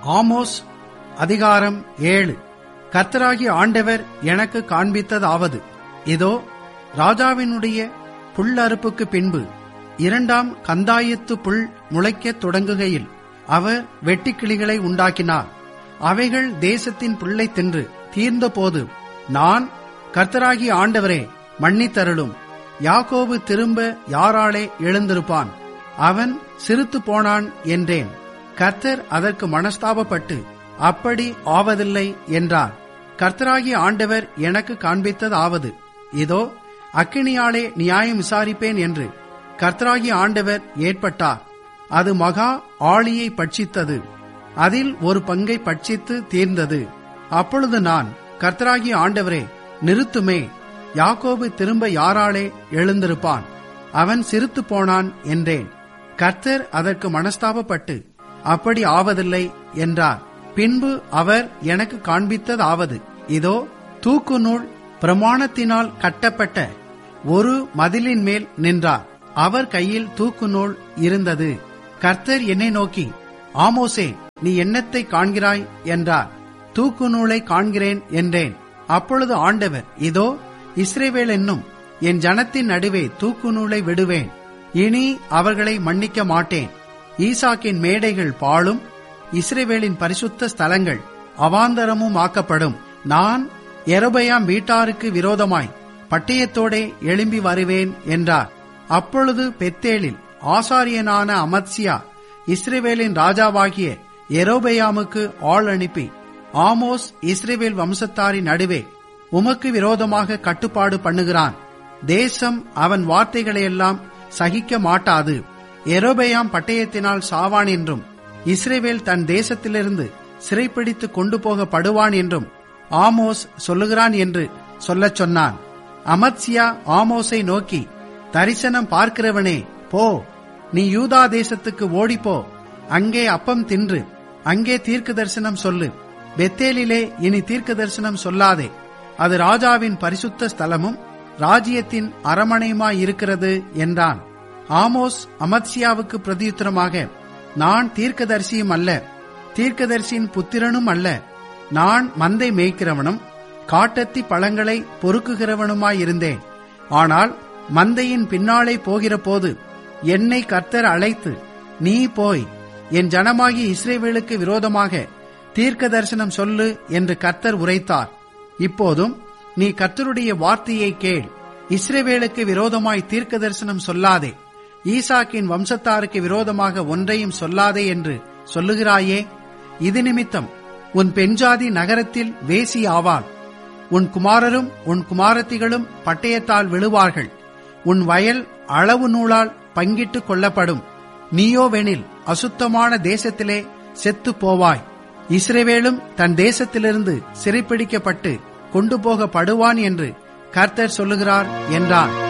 Amos அதிகாரம் ஏழு கர்த்தராகிய ஆண்டவர் எனக்கு காண்பித்ததாவது இதோ ராஜாவினுடைய புல்லறுப்புக்கு பின்பு இரண்டாம் கந்தாயத்து புல் முளைக்கத் தொடங்குகையில் அவர் வெட்டுக்கிளிகளை உண்டாக்கினார் அவைகள் தேசத்தின் புல்லை தின்று தீர்ந்தபோது நான் கர்த்தராகிய ஆண்டவரே மன்னித்தருளும் யாக்கோபு திரும்ப யாராலே எழுந்திருப்பான் அவன் சிரித்து போனான் என்றேன் கர்த்தர் அதற்கு மனஸ்தாபப்பட்டு அப்படி ஆவதில்லை என்றார் கர்த்தராகிய ஆண்டவர் எனக்கு காண்பித்ததாவது இதோ அக்கினியாலே நியாயம் விசாரிப்பேன் என்று கர்த்தராகிய ஆண்டவர் ஏற்பட்டார் அது மகா ஆளியை பட்சித்தது அதில் ஒரு பங்கை பட்சித்து தீர்ந்தது அப்பொழுது நான் கர்த்தராகிய ஆண்டவரே நிறுத்துமே யாக்கோபு திரும்ப யாராலே எழுந்திருப்பான் அவன் சிரித்து போனான் என்றேன் கர்த்தர் அதற்கு மனஸ்தாபப்பட்டு அப்படி ஆவதில்லை என்றார் பின்பு அவர் எனக்கு காண்பித்ததாவது இதோ தூக்கு நூல் பிரமாணத்தினால் கட்டப்பட்ட ஒரு மதிலின் மேல் நின்றார் அவர் கையில் தூக்கு நூல் இருந்தது கர்த்தர் என்னை நோக்கி ஆமோசே நீ என்னத்தை காண்கிறாய் என்றார் தூக்கு நூலை காண்கிறேன் என்றேன் அப்பொழுது ஆண்டவர் இதோ இஸ்ரேவேல் என்னும் என் ஜனத்தின் நடுவே தூக்கு நூலை விடுவேன் இனி அவர்களை மன்னிக்க மாட்டேன் ஈசாக்கின் மேடைகள் பாழும் இஸ்ரேவேலின் பரிசுத்த ஸ்தலங்கள் அவாந்தரமும் ஆக்கப்படும் நான் எரபயாம் வீட்டாருக்கு விரோதமாய் பட்டயத்தோடே எழும்பி வருவேன் என்றார் அப்பொழுது பெத்தேலில் ஆசாரியனான அமத்சியா இஸ்ரேவேலின் ராஜாவாகிய எரோபயாமுக்கு ஆள் அனுப்பி ஆமோஸ் இஸ்ரேவேல் வம்சத்தாரின் நடுவே உமக்கு விரோதமாக கட்டுப்பாடு பண்ணுகிறான் தேசம் அவன் வார்த்தைகளையெல்லாம் சகிக்க மாட்டாது எரோபயாம் பட்டயத்தினால் சாவான் என்றும் இஸ்ரேவேல் தன் தேசத்திலிருந்து சிறைப்பிடித்து கொண்டு போகப்படுவான் என்றும் ஆமோஸ் சொல்லுகிறான் என்று சொல்லச் சொன்னான் அமத்சியா ஆமோஸை நோக்கி தரிசனம் பார்க்கிறவனே போ நீ யூதா தேசத்துக்கு ஓடிப்போ அங்கே அப்பம் தின்று அங்கே தீர்க்க தரிசனம் சொல்லு பெத்தேலிலே இனி தீர்க்க தரிசனம் சொல்லாதே அது ராஜாவின் பரிசுத்த ஸ்தலமும் ராஜ்யத்தின் அரமனையுமாயிருக்கிறது என்றான் ஆமோஸ் அமத்சியாவுக்கு பிரதியுத்தரமாக நான் தீர்க்கதரிசியும் அல்ல தீர்க்கதரிசியின் புத்திரனும் அல்ல நான் மந்தை மேய்க்கிறவனும் காட்டத்தி பழங்களை பொறுக்குகிறவனுமாயிருந்தேன் ஆனால் மந்தையின் பின்னாலே போகிற போது என்னை கர்த்தர் அழைத்து நீ போய் என் ஜனமாகி இஸ்ரேவேலுக்கு விரோதமாக தீர்க்க தரிசனம் சொல்லு என்று கர்த்தர் உரைத்தார் இப்போதும் நீ கர்த்தருடைய வார்த்தையை கேள் இஸ்ரேவேலுக்கு விரோதமாய் தீர்க்க தரிசனம் சொல்லாதே ஈசாக்கின் வம்சத்தாருக்கு விரோதமாக ஒன்றையும் சொல்லாதே என்று சொல்லுகிறாயே இது நிமித்தம் உன் பெண்ஜாதி நகரத்தில் வேசி ஆவாள் உன் குமாரரும் உன் குமாரத்திகளும் பட்டயத்தால் விழுவார்கள் உன் வயல் அளவு நூலால் பங்கிட்டு கொள்ளப்படும் நீயோவெனில் அசுத்தமான தேசத்திலே செத்து போவாய் இஸ்ரேவேலும் தன் தேசத்திலிருந்து சிறைப்பிடிக்கப்பட்டு கொண்டு போகப்படுவான் என்று கர்த்தர் சொல்லுகிறார் என்றான்